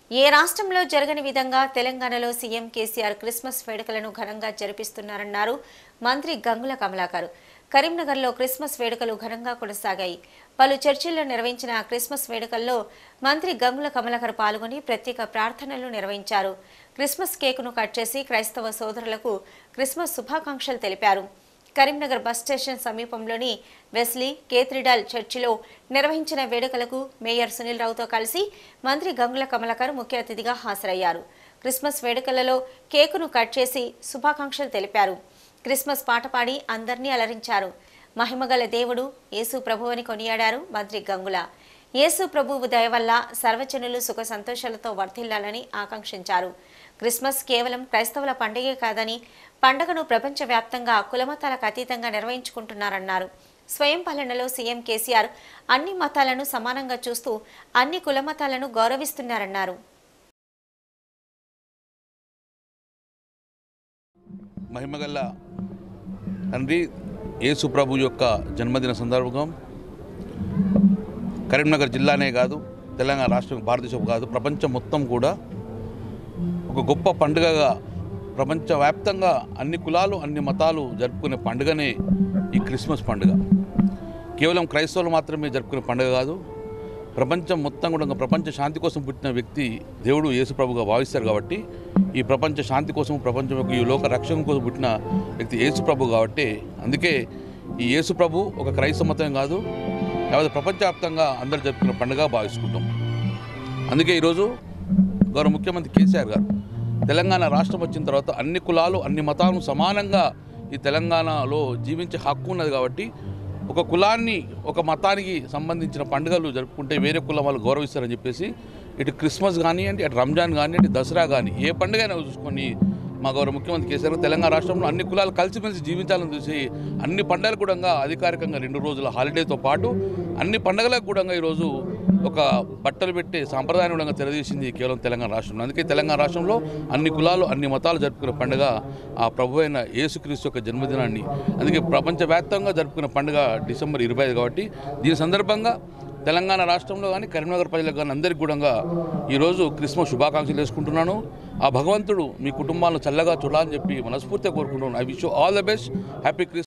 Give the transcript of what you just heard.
ఏ రాష్ట్రంలో జరగని విధంగా తెలంగాణలో సీఎం కేసీఆర్ క్రిస్మస్ వేడుకలను ఘనంగా జరిపిస్తున్నారన్నారు మంత్రి గంగుల కమలాకర్ కరీంనగర్లో క్రిస్మస్ వేడుకలు ఘనంగా కొనసాగాయి పలు చర్చిల్లో నిర్వహించిన క్రిస్మస్ వేడుకల్లో మంత్రి గంగుల కమలాకర్ పాల్గొని ప్రత్యేక ప్రార్థనలు నిర్వహించారు క్రిస్మస్ కేకును కట్ చేసి క్రైస్తవ సోదరులకు క్రిస్మస్ శుభాకాంక్షలు తెలిపారు కరీంనగర్ బస్ స్టేషన్ సమీపంలోని వెస్లీ కేత్రిడాల్ చర్చిలో నిర్వహించిన వేడుకలకు మేయర్ సునీల్ రావుతో కలిసి మంత్రి గంగుల కమలాకర్ ముఖ్య అతిథిగా హాజరయ్యారు క్రిస్మస్ వేడుకలలో కేకును కట్ చేసి శుభాకాంక్షలు తెలిపారు క్రిస్మస్ పాట పాడి అందరినీ అలరించారు మహిమగల దేవుడు యేసు ప్రభు అని కొనియాడారు మంత్రి గంగుల యేసు ప్రభువు దయ వల్ల సర్వజనులు సుఖ సంతోషాలతో వర్ధిల్లాలని ఆకాంక్షించారు క్రిస్మస్ కేవలం క్రైస్తవుల పండుగే కాదని పండుగను ప్రపంచవ్యాప్తంగా కులమతాలకు అతీతంగా నిర్వహించుకుంటున్నారన్నారు స్వయం పాలనలో సీఎం కేసీఆర్ అన్ని మతాలను సమానంగా చూస్తూ అన్ని కులమతాలను గౌరవిస్తున్నారన్నారు మహిమగల్ల తండ్రి యేసు ప్రభు యొక్క జన్మదిన సందర్భం కరీంనగర్ జిల్లానే కాదు తెలంగాణ రాష్ట్రం భారతదేశం కాదు ప్రపంచం మొత్తం కూడా ఒక గొప్ప పండుగగా ప్రపంచవ్యాప్తంగా అన్ని కులాలు అన్ని మతాలు జరుపుకునే పండుగనే ఈ క్రిస్మస్ పండుగ కేవలం క్రైస్తవులు మాత్రమే జరుపుకునే పండుగ కాదు ప్రపంచం మొత్తం కూడా ఇంకా ప్రపంచ శాంతి కోసం పుట్టిన వ్యక్తి దేవుడు యేసుప్రభుగా భావిస్తారు కాబట్టి ఈ ప్రపంచ శాంతి కోసం ప్రపంచం యొక్క ఈ లోక రక్షణ కోసం పుట్టిన వ్యక్తి యేసుప్రభు కాబట్టి అందుకే ఈ యేసుప్రభు ఒక క్రైస్తవ మతం కాదు యావత్ ప్రపంచవ్యాప్తంగా అందరు జరుపుకునే పండుగ భావించుకుంటాం అందుకే ఈరోజు గౌరవ ముఖ్యమంత్రి కేసీఆర్ గారు తెలంగాణ రాష్ట్రం వచ్చిన తర్వాత అన్ని కులాలు అన్ని మతాలను సమానంగా ఈ తెలంగాణలో జీవించే హక్కు ఉన్నది కాబట్టి ఒక కులాన్ని ఒక మతానికి సంబంధించిన పండుగలు జరుపుకుంటే వేరే కులం వాళ్ళు గౌరవిస్తారని చెప్పేసి ఇటు క్రిస్మస్ కానివ్వండి అటు రంజాన్ కానివ్వండి దసరా కానీ ఏ పండుగ అయినా చూసుకొని మా గౌరవ ముఖ్యమంత్రి కేసీఆర్ గారు తెలంగాణ రాష్ట్రంలో అన్ని కులాలు కలిసిమెలిసి జీవించాలని చూసి అన్ని పండుగలు కూడా అధికారికంగా రెండు రోజుల హాలిడేతో పాటు అన్ని పండుగలకు కూడా ఈరోజు ఒక బట్టలు పెట్టే సాంప్రదాయం కూడా తెరదీసింది కేవలం తెలంగాణ రాష్ట్రంలో అందుకే తెలంగాణ రాష్ట్రంలో అన్ని కులాలు అన్ని మతాలు జరుపుకునే పండుగ ఆ ప్రభు అయిన యేసుక్రీస్తు యొక్క జన్మదినాన్ని అందుకే ప్రపంచవ్యాప్తంగా జరుపుకునే పండుగ డిసెంబర్ ఇరవై ఐదు కాబట్టి దీని సందర్భంగా తెలంగాణ రాష్ట్రంలో కానీ కరీంనగర్ ప్రజలకు కానీ అందరికీ కూడా ఈరోజు క్రిస్మస్ శుభాకాంక్షలు వేసుకుంటున్నాను ఆ భగవంతుడు మీ కుటుంబాలను చల్లగా చూడాలని చెప్పి మనస్ఫూర్తిగా కోరుకుంటున్నాను I wish all the best happy Christmas